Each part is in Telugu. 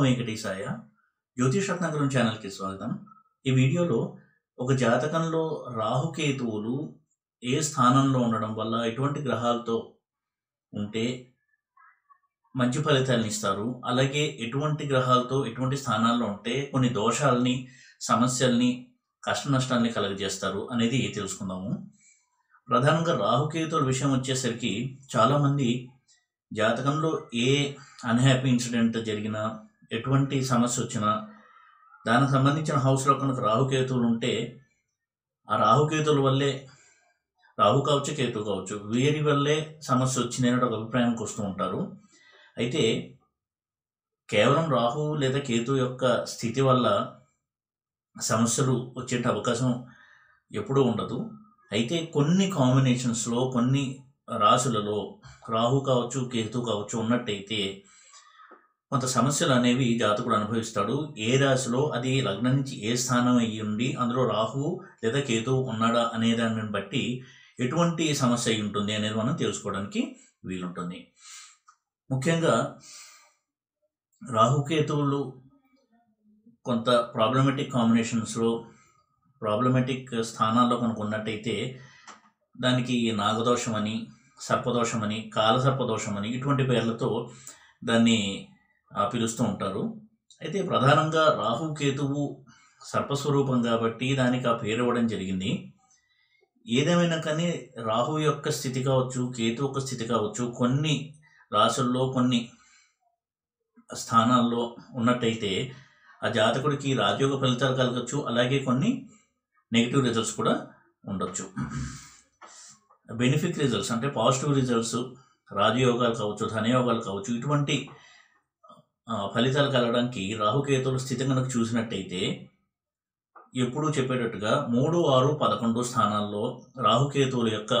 వెంకటేశాయ జ్యోతిష్ రత్నాకరం ఛానల్కి స్వాగతం ఈ వీడియోలో ఒక జాతకంలో రాహుకేతువులు ఏ స్థానంలో ఉండడం వల్ల ఎటువంటి గ్రహాలతో ఉంటే మంచి ఫలితాలను ఇస్తారు అలాగే ఎటువంటి గ్రహాలతో ఎటువంటి స్థానాల్లో ఉంటే కొన్ని దోషాలని సమస్యల్ని కష్ట నష్టాల్ని కలుగజేస్తారు అనేది తెలుసుకుందాము ప్రధానంగా రాహుకేతువుల విషయం వచ్చేసరికి చాలామంది జాతకంలో ఏ అన్హ్యాపీ ఇన్సిడెంట్ జరిగినా ఎటువంటి సమస్య వచ్చినా దానికి సంబంధించిన హౌస్లో కనుక రాహుకేతువులు ఉంటే ఆ రాహుకేతువుల వల్లే రాహు కావచ్చు కేతు కావచ్చు వీరి వల్లే సమస్య వచ్చింది అనే ఒక అభిప్రాయానికి వస్తూ ఉంటారు అయితే కేవలం రాహు లేదా కేతు యొక్క స్థితి వల్ల సమస్యలు వచ్చే అవకాశం ఎప్పుడూ ఉండదు అయితే కొన్ని కాంబినేషన్స్లో కొన్ని రాశులలో రాహు కావచ్చు కేతు కావచ్చు ఉన్నట్టయితే కొంత సమస్యలు అనేవి జాతకుడు అనుభవిస్తాడు ఏ రాశిలో అది లగ్నం నుంచి ఏ స్థానం అయ్యి ఉండి అందులో రాహు లేదా కేతు ఉన్నాడా అనే దాన్ని బట్టి ఎటువంటి సమస్య అయి ఉంటుంది అనేది మనం తెలుసుకోవడానికి వీలుంటుంది ముఖ్యంగా రాహుకేతువులు కొంత ప్రాబ్లమెటిక్ కాంబినేషన్స్లో ప్రాబ్లమెటిక్ స్థానాల్లో కనుక ఉన్నట్టయితే దానికి నాగదోషం అని సర్పదోషం అని కాలసర్పదోషం అని ఇటువంటి పేర్లతో దాన్ని ఆ, పిలుస్తూ ఉంటారు అయితే ప్రధానంగా రాహు కేతువు సర్పస్వరూపం కాబట్టి దానికి ఆ పేరు ఇవ్వడం జరిగింది ఏదేమైనా కానీ రాహు యొక్క స్థితి కావచ్చు కేతు యొక్క స్థితి కావచ్చు కొన్ని రాసుల్లో కొన్ని స్థానాల్లో ఉన్నట్టయితే ఆ జాతకుడికి రాజయోగ ఫలితాలు కలగచ్చు అలాగే కొన్ని నెగిటివ్ రిజల్ట్స్ కూడా ఉండొచ్చు బెనిఫిట్ రిజల్ట్స్ అంటే పాజిటివ్ రిజల్ట్స్ రాజయోగాలు కావచ్చు ధనయోగాలు కావచ్చు ఇటువంటి ఆ, ఫలితాలు కలగడానికి రాహుకేతువుల స్థితి కనుక చూసినట్టయితే ఎప్పుడూ చెప్పేటట్టుగా మూడు ఆరు పదకొండు స్థానాల్లో రాహుకేతువుల యొక్క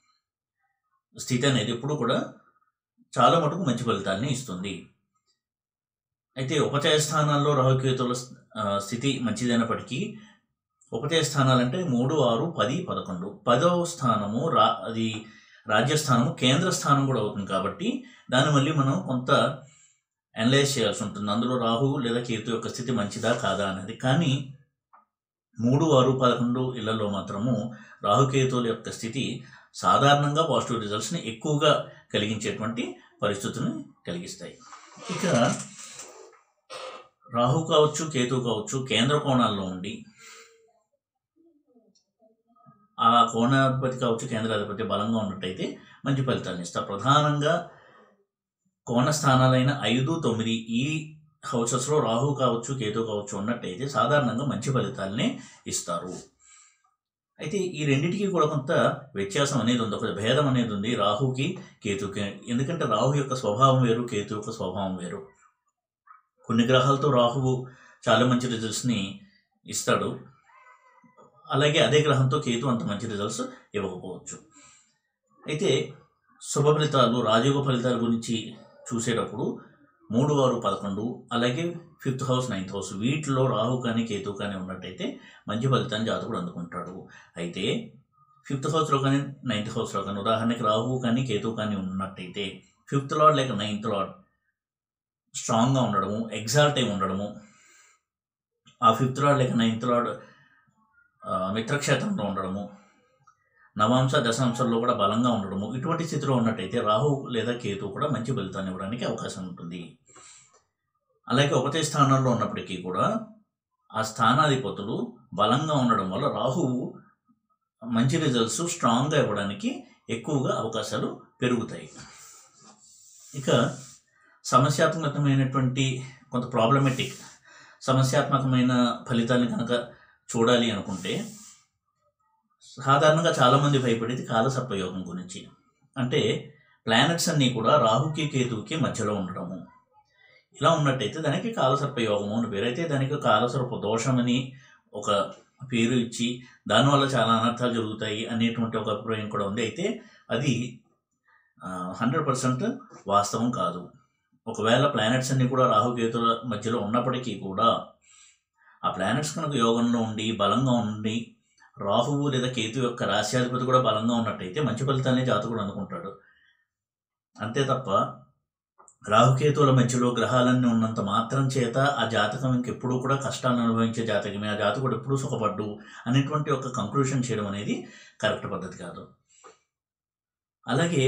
స్థితి అనేది ఎప్పుడు కూడా చాలా మటుకు మంచి ఫలితాలని ఇస్తుంది అయితే ఉపచయ స్థానాల్లో రాహుకేతువుల ఆ, స్థితి మంచిదైనప్పటికీ ఉపచయ స్థానాలంటే మూడు ఆరు పది పదకొండు పదవ స్థానము రా అది రాజ్యస్థానము కేంద్ర స్థానం కూడా అవుతుంది కాబట్టి దాన్ని మళ్ళీ మనం కొంత అనలైజ్ చేయాల్సి ఉంటుంది అందులో రాహు లేదా కేతు యొక్క స్థితి మంచిదా కాదా అనేది కానీ మూడు ఆరు పదకొండు ఇళ్లలో మాత్రము రాహుకేతువుల యొక్క స్థితి సాధారణంగా పాజిటివ్ రిజల్ట్స్ని ఎక్కువగా కలిగించేటువంటి పరిస్థితులను కలిగిస్తాయి ఇక రాహు కావచ్చు కేతు కావచ్చు కేంద్ర కోణాల్లో ఉండి ఆ కోణాధిపతి కావచ్చు కేంద్రాధిపతి బలంగా ఉన్నట్టయితే మంచి ఫలితాలను ఇస్తారు ప్రధానంగా కోణ స్థానాలైన ఐదు తొమ్మిది ఈ హౌసెస్లో రాహు కావచ్చు కేతు కావచ్చు ఉన్నట్టయితే సాధారణంగా మంచి ఫలితాలనే ఇస్తారు అయితే ఈ రెండింటికి కూడా కొంత వ్యత్యాసం అనేది ఉంది ఒక భేదం అనేది ఉంది రాహుకి కేతుకి ఎందుకంటే రాహు యొక్క స్వభావం వేరు కేతు యొక్క స్వభావం వేరు కొన్ని గ్రహాలతో రాహువు చాలా మంచి రిజల్ట్స్ని ఇస్తాడు అలాగే అదే గ్రహంతో కేతు అంత మంచి రిజల్ట్స్ ఇవ్వకపోవచ్చు అయితే శుభ ఫలితాలు రాజయోగ ఫలితాల గురించి చూసేటప్పుడు మూడు ఆరు పదకొండు అలాగే ఫిఫ్త్ హౌస్ నైన్త్ హౌస్ వీటిలో రాహు కానీ కేతు కానీ ఉన్నట్టయితే మంచి ఫలితాన్ని జాతకుడు అందుకుంటాడు అయితే ఫిఫ్త్ హౌస్లో కానీ నైన్త్ హౌస్లో కానీ ఉదాహరణకి రాహు కానీ కేతు కానీ ఉన్నట్టయితే ఫిఫ్త్ లార్డ్ లేక నైన్త్ లార్డ్ స్ట్రాంగ్గా ఉండడము ఎగ్జాల్ట్ అయి ఉండడము ఆ ఫిఫ్త్ లార్డ్ లేక నైన్త్ లార్డ్ ఆ, మిత్రక్షేత్రంలో ఉండడము నవాంశ దశాంశంలో కూడా బలంగా ఉండడము ఇటువంటి స్థితిలో ఉన్నట్టయితే రాహు లేదా కేతు కూడా మంచి ఫలితాన్ని ఇవ్వడానికి అవకాశం ఉంటుంది అలాగే ఒకటే స్థానంలో ఉన్నప్పటికీ కూడా ఆ స్థానాధిపతులు బలంగా ఉండడం వల్ల రాహువు మంచి రిజల్ట్స్ స్ట్రాంగ్గా ఇవ్వడానికి ఎక్కువగా అవకాశాలు పెరుగుతాయి ఇక సమస్యాత్మకమైనటువంటి కొంత ప్రాబ్లమెటిక్ సమస్యాత్మకమైన ఫలితాలను కనుక చూడాలి అనుకుంటే సాధారణంగా చాలామంది భయపడేది కాలసర్పయోగం గురించి అంటే ప్లానెట్స్ అన్నీ కూడా రాహుకి కేతువుకి మధ్యలో ఉండడము ఇలా ఉన్నట్టయితే దానికి కాలసర్పయోగము అని పేరు అయితే దానికి కాలసర్ప దోషమని ఒక పేరు ఇచ్చి దానివల్ల చాలా అనర్థాలు జరుగుతాయి అనేటువంటి ఒక అభిప్రాయం కూడా ఉంది అయితే అది హండ్రెడ్ పర్సెంట్ వాస్తవం కాదు ఒకవేళ ప్లానెట్స్ అన్నీ కూడా రాహుకేతుల మధ్యలో ఉన్నప్పటికీ కూడా ఆ ప్లానెట్స్ కనుక యోగంలో ఉండి బలంగా ఉండి రాహువు లేదా కేతు యొక్క రాశ్యాధిపతి కూడా బలంగా ఉన్నట్టయితే మంచి ఫలితాన్ని జాతకుడు అనుకుంటాడు అంతే తప్ప రాహుకేతువుల మధ్యలో గ్రహాలన్నీ ఉన్నంత మాత్రం చేత ఆ జాతకం ఇంకెప్పుడూ కూడా కష్టాలను అనుభవించే జాతకమే ఆ జాతకుడు ఎప్పుడూ సుఖపడ్డు అనేటువంటి ఒక కంక్లూషన్ చేయడం అనేది కరెక్ట్ పద్ధతి కాదు అలాగే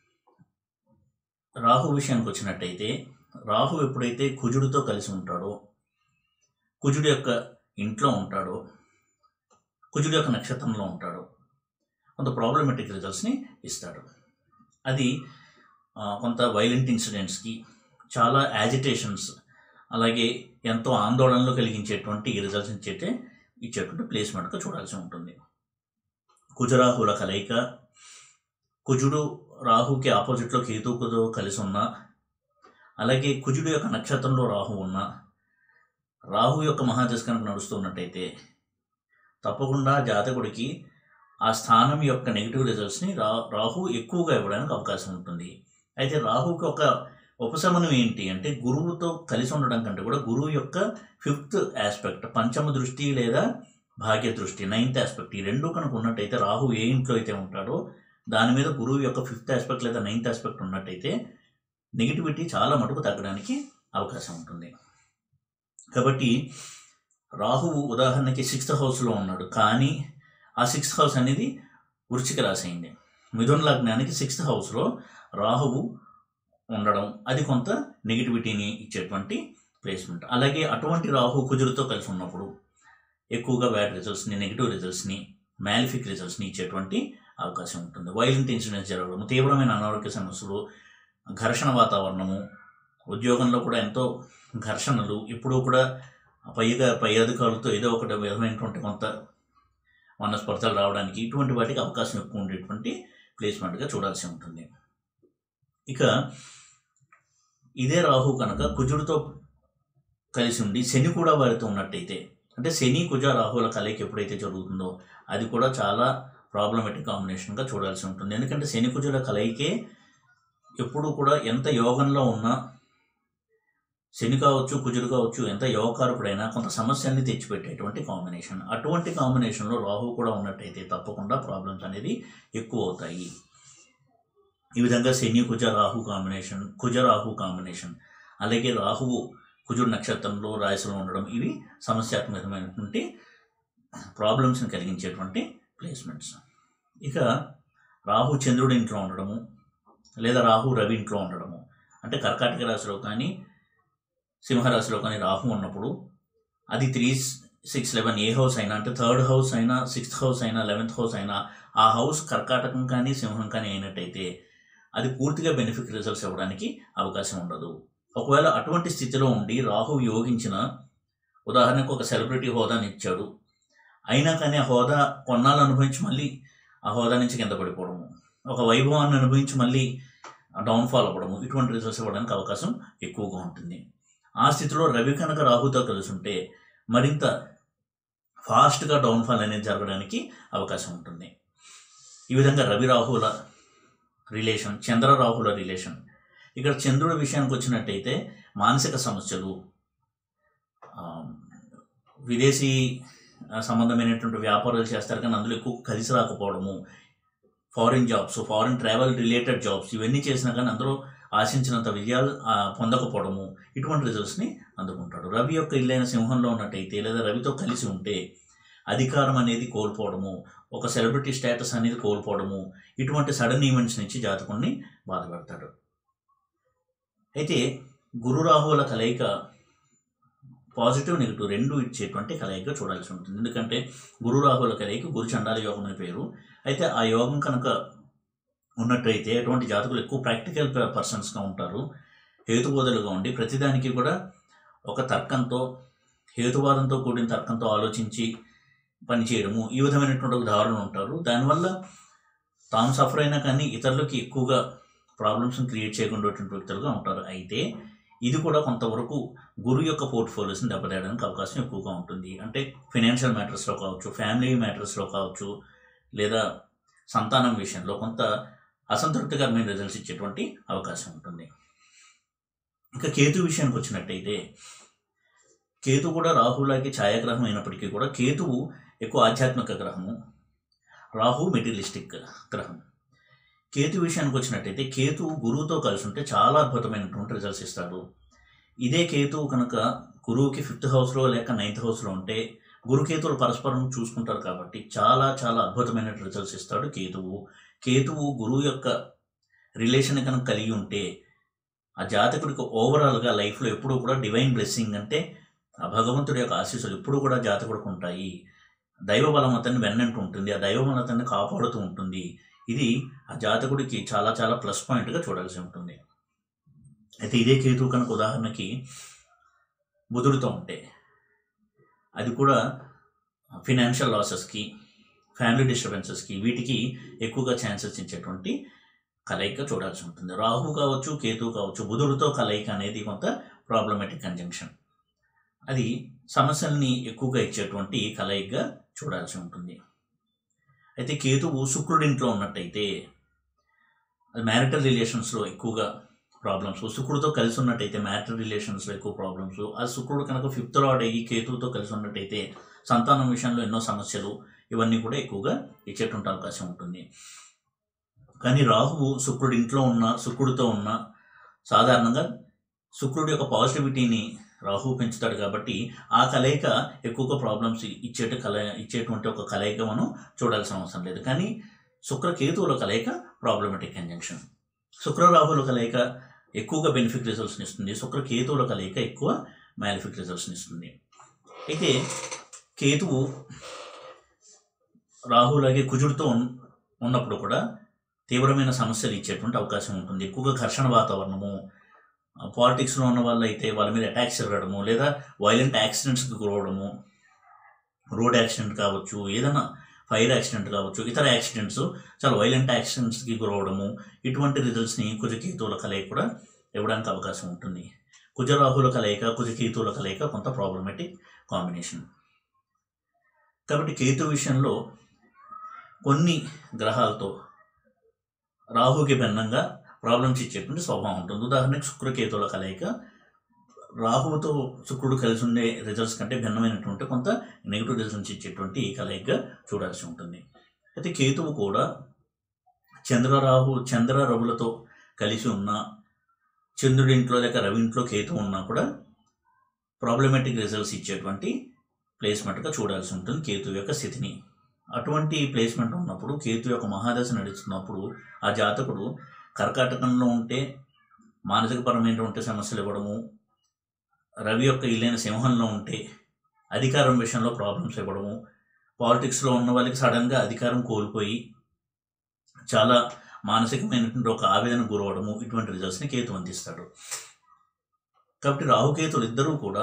రాహు విషయానికి వచ్చినట్టయితే రాహు ఎప్పుడైతే కుజుడితో కలిసి ఉంటాడో కుజుడు యొక్క ఇంట్లో ఉంటాడో కుజుడు యొక్క నక్షత్రంలో ఉంటాడో కొంత ప్రాబ్లమెటిక్ రిజల్ట్స్ని ఇస్తాడు అది ఆ, కొంత వైలెంట్ ఇన్సిడెంట్స్కి చాలా యాజిటేషన్స్ అలాగే ఎంతో ఆందోళనలు కలిగించేటువంటి రిజల్ట్స్ ఇచ్చేటే ఇచ్చేటువంటి ప్లేస్మెంట్గా చూడాల్సి ఉంటుంది కుజరాహుల కలయిక కుజుడు రాహుకి ఆపోజిట్లో కేతుకుతో కలిసి ఉన్న అలాగే కుజుడు యొక్క నక్షత్రంలో రాహు ఉన్న రాహు యొక్క మహాదశ కనుక నడుస్తున్నట్టయితే తప్పకుండా జాతకుడికి ఆ స్థానం యొక్క నెగిటివ్ రిజల్ట్స్ని రా రాహు ఎక్కువగా ఇవ్వడానికి అవకాశం ఉంటుంది అయితే రాహుకి ఒక ఉపశమనం ఏంటి అంటే గురువుతో కలిసి ఉండడం కంటే కూడా గురువు యొక్క ఫిఫ్త్ ఆస్పెక్ట్ పంచమ దృష్టి లేదా భాగ్య దృష్టి నైన్త్ ఆస్పెక్ట్ ఈ రెండు కనుక ఉన్నట్టయితే రాహు ఏ ఇంట్లో అయితే ఉంటాడో దాని మీద గురువు యొక్క ఫిఫ్త్ ఆస్పెక్ట్ లేదా నైన్త్ ఆస్పెక్ట్ ఉన్నట్టయితే నెగిటివిటీ చాలా మటుకు తగ్గడానికి అవకాశం ఉంటుంది కాబట్టి రాహువు ఉదాహరణకి సిక్స్త్ హౌస్లో ఉన్నాడు కానీ ఆ సిక్స్త్ హౌస్ అనేది వృచ్చిక రాశి అయింది మిథున లగ్నానికి సిక్స్త్ హౌస్లో రాహువు ఉండడం అది కొంత నెగిటివిటీని ఇచ్చేటువంటి ప్లేస్మెంట్ అలాగే అటువంటి రాహు కుజులతో కలిసి ఉన్నప్పుడు ఎక్కువగా బ్యాడ్ రిజల్ట్స్ని నెగిటివ్ రిజల్ట్స్ని మ్యాలిఫిక్ రిజల్ట్స్ని ఇచ్చేటువంటి అవకాశం ఉంటుంది వైలెంట్ ఇన్సిడెంట్స్ జరగడం తీవ్రమైన అనారోగ్య సమస్యలు ఘర్షణ వాతావరణము ఉద్యోగంలో కూడా ఎంతో ఘర్షణలు ఇప్పుడు కూడా పైగా పై అధికారులతో ఏదో ఒకటి విధమైనటువంటి కొంత మనస్పర్ధలు రావడానికి ఇటువంటి వాటికి అవకాశం ఎక్కువ ఉండేటువంటి ప్లేస్మెంట్గా చూడాల్సి ఉంటుంది ఇక ఇదే రాహు కనుక కుజుడితో కలిసి ఉండి శని కూడా వారితో ఉన్నట్టయితే అంటే శని కుజ రాహుల కలయిక ఎప్పుడైతే జరుగుతుందో అది కూడా చాలా ప్రాబ్లమెటిక్ కాంబినేషన్గా చూడాల్సి ఉంటుంది ఎందుకంటే శని కుజుల కలయికే ఎప్పుడు కూడా ఎంత యోగంలో ఉన్నా శని కావచ్చు కుజుడు కావచ్చు ఎంత యోగకారకుడైనా కొంత సమస్యల్ని తెచ్చిపెట్టేటువంటి కాంబినేషన్ అటువంటి కాంబినేషన్లో రాహు కూడా ఉన్నట్టయితే తప్పకుండా ప్రాబ్లమ్స్ అనేది ఎక్కువ అవుతాయి ఈ విధంగా శని కుజ రాహు కాంబినేషన్ కుజ రాహు కాంబినేషన్ అలాగే రాహువు కుజుడు నక్షత్రంలో రాశిలో ఉండడం ఇవి సమస్యాత్మకమైనటువంటి ప్రాబ్లమ్స్ని కలిగించేటువంటి ప్లేస్మెంట్స్ ఇక రాహు చంద్రుడి ఇంట్లో ఉండడము లేదా రాహు రవి ఇంట్లో ఉండడము అంటే కర్కాటక రాశిలో కానీ సింహరాశిలో కానీ రాహు ఉన్నప్పుడు అది త్రీ సిక్స్ లెవెన్ ఏ హౌస్ అయినా అంటే థర్డ్ హౌస్ అయినా సిక్స్త్ హౌస్ అయినా లెవెన్త్ హౌస్ అయినా ఆ హౌస్ కర్కాటకం కానీ సింహం కానీ అయినట్టయితే అది పూర్తిగా బెనిఫిట్ రిజల్ట్స్ ఇవ్వడానికి అవకాశం ఉండదు ఒకవేళ అటువంటి స్థితిలో ఉండి రాహు యోగించిన ఉదాహరణకు ఒక సెలబ్రిటీ హోదాని ఇచ్చాడు అయినా కానీ ఆ హోదా కొన్నాళ్ళు అనుభవించి మళ్ళీ ఆ హోదా నుంచి కింద పడిపోవడము ఒక వైభవాన్ని అనుభవించి మళ్ళీ డౌన్ఫాల్ అవ్వడము ఇటువంటి రిజల్ట్స్ ఇవ్వడానికి అవకాశం ఎక్కువగా ఉంటుంది ఆ స్థితిలో రవి కనుక రాహుతో కలిసి ఉంటే మరింత ఫాస్ట్గా డౌన్ఫాల్ అనేది జరగడానికి అవకాశం ఉంటుంది ఈ విధంగా రవి రాహుల రిలేషన్ చంద్ర రాహుల రిలేషన్ ఇక్కడ చంద్రుడి విషయానికి వచ్చినట్టయితే మానసిక సమస్యలు ఆ, విదేశీ ఆ, సంబంధమైనటువంటి వ్యాపారాలు చేస్తారు కానీ అందులో ఎక్కువ కలిసి రాకపోవడము foreign jobs foreign travel related jobs ఇవన్నీ చేసినా కానీ అందరూ ఆశించినంత విజయాలు ఆ, పొందకపోవడము ఇటువంటి రిజల్ట్స్ని అందుకుంటాడు రవి యొక్క ఇల్లైన సింహంలో ఉన్నట్టయితే లేదా రవితో కలిసి ఉంటే అధికారం అనేది కోల్పోవడము ఒక సెలబ్రిటీ స్టేటస్ అనేది కోల్పోవడము ఇటువంటి సడన్ ఈవెంట్స్ నుంచి జాతకుడిని బాధపడతాడు అయితే గురు రాహువుల కలయిక పాజిటివ్ నెగిటివ్ రెండు ఇచ్చేటువంటి కలయిక చూడాల్సి ఉంటుంది ఎందుకంటే గురు రాహువుల కలయిక గురు చండాల యోగం అని పేరు అయితే ఆ యోగం కనుక ఉన్నట్టయితే అటువంటి జాతకులు ఎక్కువ ప్రాక్టికల్ పర్సన్స్గా ఉంటారు హేతుబోధలుగా ఉండి ప్రతిదానికి కూడా ఒక తర్కంతో హేతువాదంతో కూడిన తర్కంతో ఆలోచించి పనిచేయడము ఈ విధమైనటువంటి ఒక ధారణ ఉంటారు దానివల్ల తాము సఫర్ అయినా కానీ ఇతరులకి ఎక్కువగా ప్రాబ్లమ్స్ని క్రియేట్ చేయకుండా వ్యక్తులుగా ఉంటారు అయితే ఇది కూడా కొంతవరకు గురు యొక్క పోర్ట్ఫోలియోస్ని దెబ్బతీయడానికి అవకాశం ఎక్కువగా ఉంటుంది అంటే ఫినాన్షియల్ మ్యాటర్స్లో కావచ్చు ఫ్యామిలీ మ్యాటర్స్లో కావచ్చు లేదా సంతానం విషయంలో కొంత అసంతృప్తికరమైన రిజల్ట్స్ ఇచ్చేటువంటి అవకాశం ఉంటుంది ఇంకా కేతు విషయానికి వచ్చినట్టయితే కేతు కూడా రాహులాకి ఛాయాగ్రహం అయినప్పటికీ కూడా కేతువు ఎక్కువ ఆధ్యాత్మిక గ్రహము రాహు మెటీరియలిస్టిక్ గ్రహం కేతు విషయానికి వచ్చినట్టయితే కేతు గురువుతో కలిసి ఉంటే చాలా అద్భుతమైనటువంటి రిజల్ట్స్ ఇస్తాడు ఇదే కేతు కనుక గురువుకి ఫిఫ్త్ హౌస్లో లేక నైన్త్ హౌస్లో ఉంటే గురుకేతువులు పరస్పరం చూసుకుంటారు కాబట్టి చాలా చాలా అద్భుతమైన రిజల్ట్స్ ఇస్తాడు కేతువు కేతువు గురువు యొక్క రిలేషన్ కనుక కలిగి ఉంటే ఆ జాతకుడికి ఓవరాల్గా లైఫ్లో ఎప్పుడూ కూడా డివైన్ బ్లెస్సింగ్ అంటే ఆ భగవంతుడి యొక్క ఆశీస్సులు ఎప్పుడూ కూడా జాతకుడికి ఉంటాయి దైవ బలం అతన్ని వెన్నంటూ ఉంటుంది ఆ దైవ బలం అతన్ని కాపాడుతూ ఉంటుంది ఇది ఆ జాతకుడికి చాలా చాలా ప్లస్ పాయింట్గా చూడాల్సి ఉంటుంది అయితే ఇదే కేతువు కనుక ఉదాహరణకి బుధుడితో ఉంటే అది కూడా ఫినాన్షియల్ లాసెస్కి ఫ్యామిలీ డిస్టర్బెన్సెస్కి వీటికి ఎక్కువగా ఛాన్సెస్ ఇచ్చేటువంటి కలయిక చూడాల్సి ఉంటుంది రాహు కావచ్చు కేతు కావచ్చు బుధుడితో కలయిక అనేది కొంత ప్రాబ్లమేటిక్ కంజంక్షన్ అది సమస్యల్ని ఎక్కువగా ఇచ్చేటువంటి కలయికగా చూడాల్సి ఉంటుంది అయితే కేతువు శుక్రుడింట్లో ఉన్నట్టయితే అది మ్యారిటల్ రిలేషన్స్లో ఎక్కువగా ప్రాబ్లమ్స్ శుక్రుడితో కలిసి ఉన్నట్టయితే మ్యారిటల్ రిలేషన్స్లో ఎక్కువ ప్రాబ్లమ్స్ ఆ శుక్రుడు కనుక ఫిఫ్త్ లార్డ్ అయ్యి కేతువుతో కలిసి ఉన్నట్టయితే సంతానం విషయంలో ఎన్నో సమస్యలు ఇవన్నీ కూడా ఎక్కువగా ఇచ్చేటువంటి అవకాశం ఉంటుంది కానీ రాహువు శుక్రుడి ఇంట్లో ఉన్న శుక్రుడితో ఉన్న సాధారణంగా శుక్రుడి యొక్క పాజిటివిటీని రాహువు పెంచుతాడు కాబట్టి ఆ కలయిక ఎక్కువగా ప్రాబ్లమ్స్ ఇచ్చేట కల ఇచ్చేటువంటి ఒక కలయిక మనం చూడాల్సిన అవసరం లేదు కానీ శుక్ర కేతువుల కలయిక ప్రాబ్లమెటిక్ కంజంక్షన్ శుక్ర రాహుల కలయిక ఎక్కువగా బెనిఫిట్ రిజల్ట్స్ని ఇస్తుంది శుక్ర కేతువుల కలయిక ఎక్కువ మ్యాలిఫిక్ రిజల్ట్స్ని ఇస్తుంది అయితే కేతువు రాహులాగే కుజుడితో ఉన్- ఉన్నప్పుడు కూడా తీవ్రమైన సమస్యలు ఇచ్చేటువంటి అవకాశం ఉంటుంది ఎక్కువగా ఘర్షణ వాతావరణము పాలిటిక్స్లో ఉన్న వాళ్ళు అయితే వాళ్ళ మీద అటాక్స్ జరగడము లేదా వైలెంట్ యాక్సిడెంట్స్కి గురవడము రోడ్ యాక్సిడెంట్ కావచ్చు ఏదైనా ఫైర్ యాక్సిడెంట్ కావచ్చు ఇతర యాక్సిడెంట్స్ చాలా వైలెంట్ యాక్సిడెంట్స్కి గురవడము ఇటువంటి రిజల్ట్స్ని కుజకేతువుల కలయిక కూడా ఇవ్వడానికి అవకాశం ఉంటుంది కుజరాహుల కలయిక కుజకేతువుల కలయిక కొంత ప్రాబ్లమేటిక్ కాంబినేషన్ కాబట్టి కేతు విషయంలో కొన్ని గ్రహాలతో రాహుకి భిన్నంగా ప్రాబ్లమ్స్ ఇచ్చేటువంటి స్వభావం ఉంటుంది ఉదాహరణకి శుక్రకేతువుల కలయిక రాహువుతో శుక్రుడు కలిసి ఉండే రిజల్ట్స్ కంటే భిన్నమైనటువంటి కొంత నెగిటివ్ రిజల్ట్స్ ఇచ్చేటువంటి కలయికగా చూడాల్సి ఉంటుంది అయితే కేతువు కూడా చంద్ర రాహు చంద్ర రవులతో కలిసి ఉన్న చంద్రుడి ఇంట్లో లేక రవి ఇంట్లో కేతు ఉన్నా కూడా ప్రాబ్లమేటిక్ రిజల్ట్స్ ఇచ్చేటువంటి ప్లేస్మెంట్గా చూడాల్సి ఉంటుంది కేతు యొక్క స్థితిని అటువంటి ప్లేస్మెంట్ ఉన్నప్పుడు కేతు యొక్క మహాదశ నడుస్తున్నప్పుడు ఆ జాతకుడు కర్కాటకంలో ఉంటే మానసికపరమైనటువంటి సమస్యలు ఇవ్వడము రవి యొక్క ఇల్లైన సింహంలో ఉంటే అధికారం విషయంలో ప్రాబ్లమ్స్ ఇవ్వడము పాలిటిక్స్లో ఉన్న వాళ్ళకి సడన్గా అధికారం కోల్పోయి చాలా మానసికమైనటువంటి ఒక ఆవేదన గురవడము ఇటువంటి రిజల్ట్స్ని కేతు అందిస్తాడు కాబట్టి రాహుకేతులు ఇద్దరూ కూడా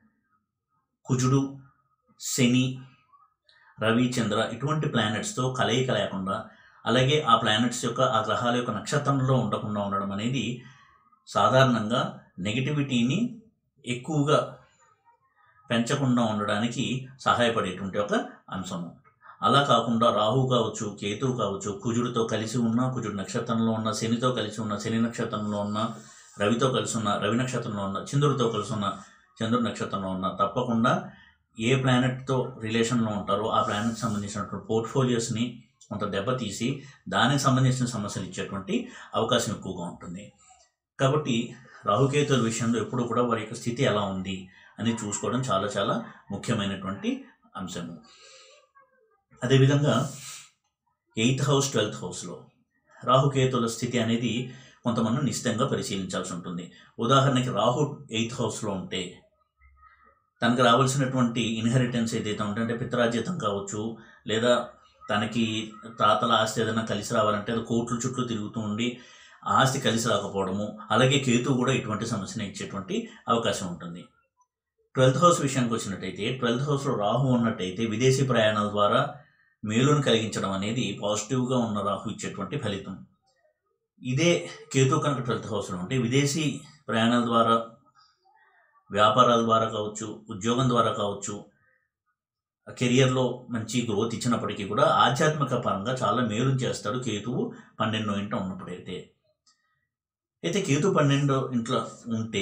కుజుడు శని రవి చంద్ర ఇటువంటి ప్లానెట్స్తో కలయిక లేకుండా అలాగే ఆ ప్లానెట్స్ యొక్క ఆ గ్రహాల యొక్క నక్షత్రంలో ఉండకుండా ఉండడం అనేది సాధారణంగా నెగిటివిటీని ఎక్కువగా పెంచకుండా ఉండడానికి సహాయపడేటువంటి ఒక అంశము అలా కాకుండా రాహు కావచ్చు కేతువు కావచ్చు కుజుడితో కలిసి ఉన్న కుజుడు నక్షత్రంలో ఉన్న శనితో కలిసి ఉన్న శని నక్షత్రంలో ఉన్న రవితో కలిసి ఉన్న రవి నక్షత్రంలో ఉన్న చంద్రుడితో కలిసి ఉన్న చంద్రుడి నక్షత్రంలో ఉన్న తప్పకుండా ఏ ప్లానెట్తో రిలేషన్లో ఉంటారో ఆ ప్లానెట్కి సంబంధించినటువంటి పోర్ట్ఫోలియోస్ని కొంత దెబ్బతీసి దానికి సంబంధించిన సమస్యలు ఇచ్చేటువంటి అవకాశం ఎక్కువగా ఉంటుంది కాబట్టి రాహుకేతుల విషయంలో ఎప్పుడు కూడా వారి యొక్క స్థితి ఎలా ఉంది అని చూసుకోవడం చాలా చాలా ముఖ్యమైనటువంటి అంశము అదేవిధంగా ఎయిత్ హౌస్ ట్వెల్త్ హౌస్లో రాహుకేతుల స్థితి అనేది కొంత మనం నిశ్చితంగా పరిశీలించాల్సి ఉంటుంది ఉదాహరణకి రాహు ఎయిత్ హౌస్లో ఉంటే తనకు రావాల్సినటువంటి ఇన్హెరిటెన్స్ ఏదైతే ఉంటే అంటే పితరాజ్యతం కావచ్చు లేదా తనకి తాతల ఆస్తి ఏదైనా కలిసి రావాలంటే అది కోట్ల చుట్టూ తిరుగుతూ ఉండి ఆ ఆస్తి కలిసి రాకపోవడము అలాగే కేతు కూడా ఇటువంటి సమస్యను ఇచ్చేటువంటి అవకాశం ఉంటుంది ట్వెల్త్ హౌస్ విషయానికి వచ్చినట్టయితే ట్వెల్త్ హౌస్లో రాహు ఉన్నట్టయితే విదేశీ ప్రయాణాల ద్వారా మేలును కలిగించడం అనేది పాజిటివ్గా ఉన్న రాహు ఇచ్చేటువంటి ఫలితం ఇదే కేతు కనుక ట్వెల్త్ హౌస్లో ఉంటే విదేశీ ప్రయాణాల ద్వారా వ్యాపారాల ద్వారా కావచ్చు ఉద్యోగం ద్వారా కావచ్చు కెరియర్లో మంచి గ్రోత్ ఇచ్చినప్పటికీ కూడా ఆధ్యాత్మిక పరంగా చాలా మేలు చేస్తాడు కేతువు పన్నెండో ఇంట ఉన్నప్పుడైతే అయితే కేతు పన్నెండో ఇంట్లో ఉంటే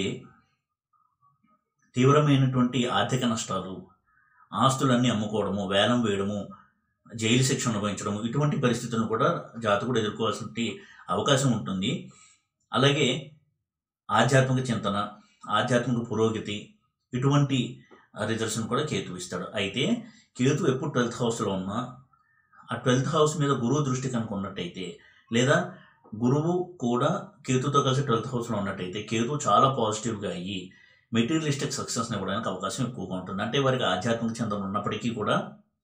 తీవ్రమైనటువంటి ఆర్థిక నష్టాలు ఆస్తులన్నీ అమ్ముకోవడము వేలం వేయడము జైలు శిక్ష అనుభవించడం ఇటువంటి పరిస్థితులను కూడా జాతకుడు ఎదుర్కోవాల్సిన అవకాశం ఉంటుంది అలాగే ఆధ్యాత్మిక చింతన ఆధ్యాత్మిక పురోగతి ఇటువంటి రిజల్ట్స్ని కూడా కేతు ఇస్తాడు అయితే కేతు ఎప్పుడు ట్వెల్త్ హౌస్లో ఉన్నా ఆ ట్వెల్త్ హౌస్ మీద గురువు దృష్టి కనుక ఉన్నట్టయితే లేదా గురువు కూడా కేతుతో కలిసి ట్వెల్త్ హౌస్లో ఉన్నట్టయితే కేతు చాలా పాజిటివ్గా అయ్యి మెటీరియలిస్టిక్ సక్సెస్ని ఇవ్వడానికి అవకాశం ఎక్కువగా ఉంటుంది అంటే వారికి ఆధ్యాత్మిక చింతన ఉన్నప్పటికీ కూడా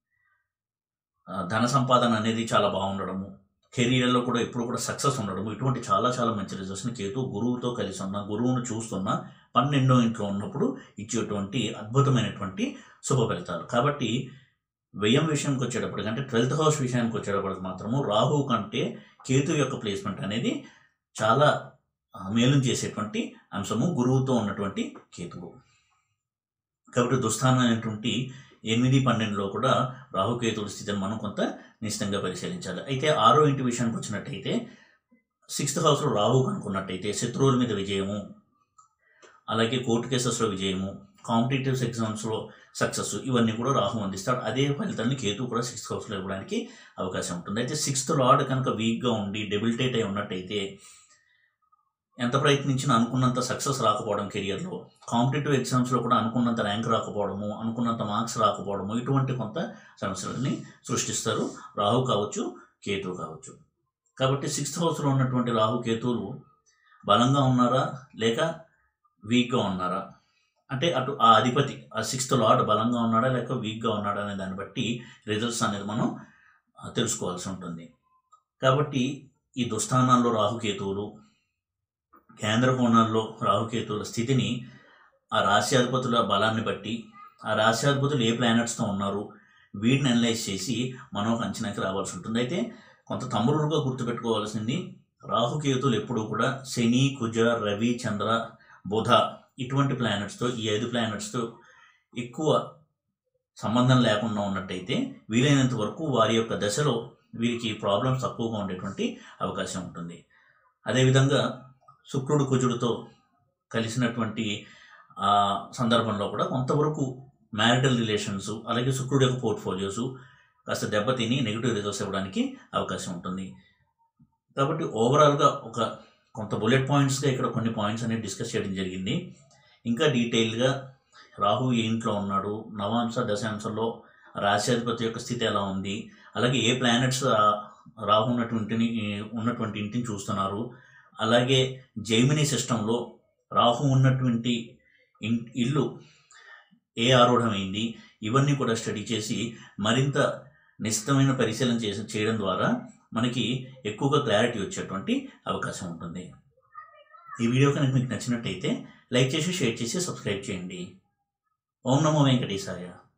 ఆ, ధన సంపాదన అనేది చాలా బాగుండడము కెరీర్లో కూడా ఎప్పుడు కూడా సక్సెస్ ఉండడము ఇటువంటి చాలా చాలా మంచి రిజల్ట్స్ని కేతు గురువుతో కలిసి ఉన్న గురువును చూస్తున్న పన్నెండో ఇంట్లో ఉన్నప్పుడు ఇచ్చేటువంటి అద్భుతమైనటువంటి శుభ ఫలితాలు కాబట్టి వ్యయం విషయానికి వచ్చేటప్పటికి అంటే ట్వెల్త్ హౌస్ విషయానికి వచ్చేటప్పటికి మాత్రము రాహు కంటే కేతు యొక్క ప్లేస్మెంట్ అనేది చాలా ఆ, మేలును చేసేటువంటి అంశము గురువుతో ఉన్నటువంటి కేతువు కాబట్టి దుస్థానమైనటువంటి ఎనిమిది పన్నెండులో కూడా రాహుకేతువుల స్థితిని మనం కొంత నిశ్చితంగా పరిశీలించాలి అయితే ఆరో ఇంటి విషయానికి వచ్చినట్టయితే సిక్స్త్ హౌస్లో రాహు కనుక్కున్నట్టయితే శత్రువుల మీద విజయము అలాగే కోర్టు కేసెస్లో విజయము కాంపిటేటివ్స్ ఎగ్జామ్స్లో సక్సెస్ ఇవన్నీ కూడా రాహు అందిస్తాడు అదే ఫలితాన్ని కేతు కూడా సిక్స్త్ హౌస్లో ఇవ్వడానికి అవకాశం ఉంటుంది అయితే సిక్స్త్ లార్డ్ కనుక వీక్గా ఉండి డెబిలిటేట్ అయి ఉన్నట్టయితే ఎంత ప్రయత్నించినా అనుకున్నంత సక్సెస్ రాకపోవడం కెరియర్లో కాంపిటేటివ్ ఎగ్జామ్స్లో కూడా అనుకున్నంత ర్యాంక్ రాకపోవడము అనుకున్నంత మార్క్స్ రాకపోవడము ఇటువంటి కొంత సమస్యలని సృష్టిస్తారు రాహు కావచ్చు కేతు కావచ్చు కాబట్టి సిక్స్త్ హౌస్లో ఉన్నటువంటి రాహు కేతువులు బలంగా ఉన్నారా లేక వీక్గా ఉన్నారా అంటే అటు ఆ అధిపతి ఆ సిక్స్త్ లార్డ్ బలంగా ఉన్నాడా లేక వీక్గా ఉన్నాడా అనే దాన్ని బట్టి రిజల్ట్స్ అనేది మనం ఆ, తెలుసుకోవాల్సి ఉంటుంది కాబట్టి ఈ దుస్థానాల్లో రాహుకేతువులు కేంద్ర కోణాల్లో రాహుకేతువుల స్థితిని ఆ రాశ్యాధిపతుల బలాన్ని బట్టి ఆ రాశ్యాధిపతులు ఏ ప్లానెట్స్తో ఉన్నారు వీటిని అనలైజ్ చేసి మనం ఒక అంచనాకి రావాల్సి ఉంటుంది అయితే కొంత తమ్ముడుగా గుర్తుపెట్టుకోవాల్సింది రాహుకేతులు ఎప్పుడూ కూడా శని కుజ రవి చంద్ర బుధ ఇటువంటి ప్లానెట్స్తో ఈ ఐదు ప్లానెట్స్తో ఎక్కువ సంబంధం లేకుండా ఉన్నట్టయితే వీలైనంత వరకు వారి యొక్క దశలో వీరికి ప్రాబ్లమ్స్ తక్కువగా ఉండేటువంటి అవకాశం ఉంటుంది అదేవిధంగా శుక్రుడు కుజుడితో కలిసినటువంటి ఆ సందర్భంలో కూడా కొంతవరకు మ్యారిటల్ రిలేషన్స్ అలాగే శుక్రుడు యొక్క పోర్ట్ఫోలియోస్ కాస్త దెబ్బతిని నెగిటివ్ రిజల్ట్స్ ఇవ్వడానికి అవకాశం ఉంటుంది కాబట్టి ఓవరాల్గా ఒక కొంత బుల్లెట్ పాయింట్స్గా ఇక్కడ కొన్ని పాయింట్స్ అనేవి డిస్కస్ చేయడం జరిగింది ఇంకా డీటెయిల్గా రాహు ఏ ఇంట్లో ఉన్నాడు నవాంశ దశాంశంలో రాశ్యాధిపతి యొక్క స్థితి ఎలా ఉంది అలాగే ఏ ప్లానెట్స్ రాహు ఉన్నటువంటి ఉన్నటువంటి ఇంటిని చూస్తున్నారు అలాగే జైమినీ సిస్టంలో రాహు ఉన్నటువంటి ఇన్ ఇల్లు ఏ ఆరూఢమైంది ఇవన్నీ కూడా స్టడీ చేసి మరింత నిశ్చితమైన పరిశీలన చేసి చేయడం ద్వారా మనకి ఎక్కువగా క్లారిటీ వచ్చేటువంటి అవకాశం ఉంటుంది ఈ వీడియో కనుక మీకు నచ్చినట్టయితే లైక్ చేసి షేర్ చేసి సబ్స్క్రైబ్ చేయండి ఓం నమో వెంకటేశాయ